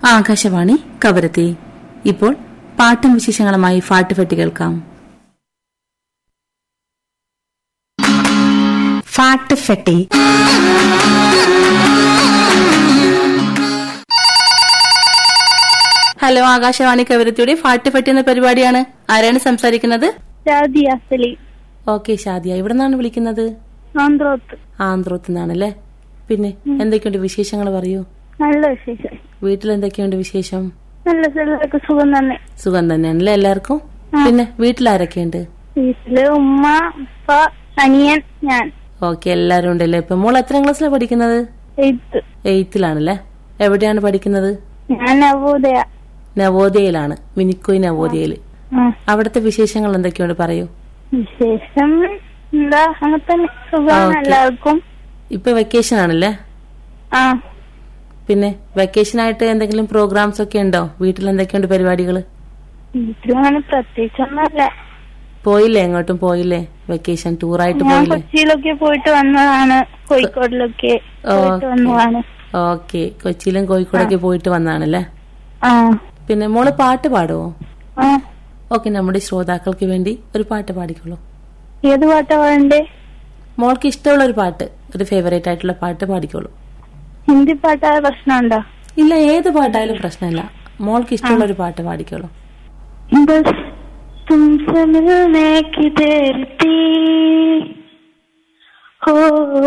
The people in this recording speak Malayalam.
ആകാശവാണി കവരത്തി ഇപ്പോൾ പാട്ടും വിശേഷങ്ങളുമായി ഫാട്ടുഫെട്ടി കേൾക്കാം ഫാട്ട് ഫെട്ടി ഹലോ ആകാശവാണി കവരത്തിയുടെ ഫാട്ടുഫെട്ടി എന്ന പരിപാടിയാണ് ആരാണ് സംസാരിക്കുന്നത് ഷാദി അസലി ഓക്കെ ഷാദിയ ഇവിടെ നിന്നാണ് വിളിക്കുന്നത് ആന്ധ്രോത്ത് ആന്ധ്രോത്ത് നിന്നാണല്ലേ പിന്നെ എന്തൊക്കെയുണ്ട് വിശേഷങ്ങൾ പറയൂ നല്ല വിശേഷം വീട്ടിൽ എന്തൊക്കെയുണ്ട് വിശേഷം നല്ല എല്ലാവർക്കും സുഖം തന്നെ സുഖം തന്നെയാണല്ലേ എല്ലാവർക്കും പിന്നെ വീട്ടിൽ ആരൊക്കെയുണ്ട് വീട്ടില് ഉമ്മ ഉപ്പ അനിയൻ ഞാൻ ഓക്കെ എല്ലാരും ഉണ്ടല്ലേ ഇപ്പൊ മോൾ എത്രാം ക്ലാസ്സിലാണ് പഠിക്കുന്നത് എയ്ത്ത് എയ്ത്തിലാണല്ലേ എവിടെയാണ് പഠിക്കുന്നത് ഞാൻ നവോദയ നവോദയയിലാണ് മിനിക്കോയ് നവോദയയില് ആ, അവിടുത്തെ വിശേഷങ്ങൾ എന്തൊക്കെയുണ്ട് പറയൂ വിശേഷം എന്താ അങ്ങനെ തന്നെ സുഖമാണ് ഓക്കേ. എല്ലാവർക്കും ഇപ്പൊ വെക്കേഷൻ ആണല്ലേ ആ പിന്നെ വെക്കേഷൻ ആയിട്ട് എന്തെങ്കിലും പ്രോഗ്രാംസ് ഒക്കെ ഉണ്ടോ വീട്ടിൽ എന്തൊക്കെയുണ്ട് പരിപാടികൾ വീട്ടിലും അങ്ങനെ പ്രത്യേകിച്ചൊന്നുമല്ല പോയില്ലേ എങ്ങോട്ടും പോയില്ലേ വെക്കേഷൻ ടൂറായിട്ട് ഞാൻ പോയില്ലേ കൊച്ചിയിലൊക്കെ പോയിട്ട് വന്നതാണ് കോഴിക്കോടിലൊക്കെ പോയിട്ട് ഓക്കേ. വന്നതാണ് ഓക്കെ കൊച്ചിയിലും കോഴിക്കോടൊക്കെ പോയിട്ട് വന്നാണല്ലേ ആ പിന്നെ മോള് പാട്ട് പാടുവോ ആ ഓക്കെ നമ്മുടെ ശ്രോതാക്കൾക്ക് വേണ്ടി ഒരു പാട്ട് പാടിക്കോളൂ ഏത് പാട്ടാ വേണ്ടേ മോൾക്ക് ഇഷ്ടമുള്ള ഒരു പാട്ട് ഒരു ഫേവറേറ്റ് ആയിട്ടുള്ള പാട്ട് പാടിക്കോളൂ ഹിന്ദി പാട്ടായ പ്രശ്നമുണ്ടോ ഇല്ല ഏത് പാട്ടായാലും പ്രശ്നമില്ല മോൾക്ക് ഇഷ്ടമുള്ള ഒരു പാട്ട് പാടിക്കോളൂ बस तुमसे मिलने की देर थी हो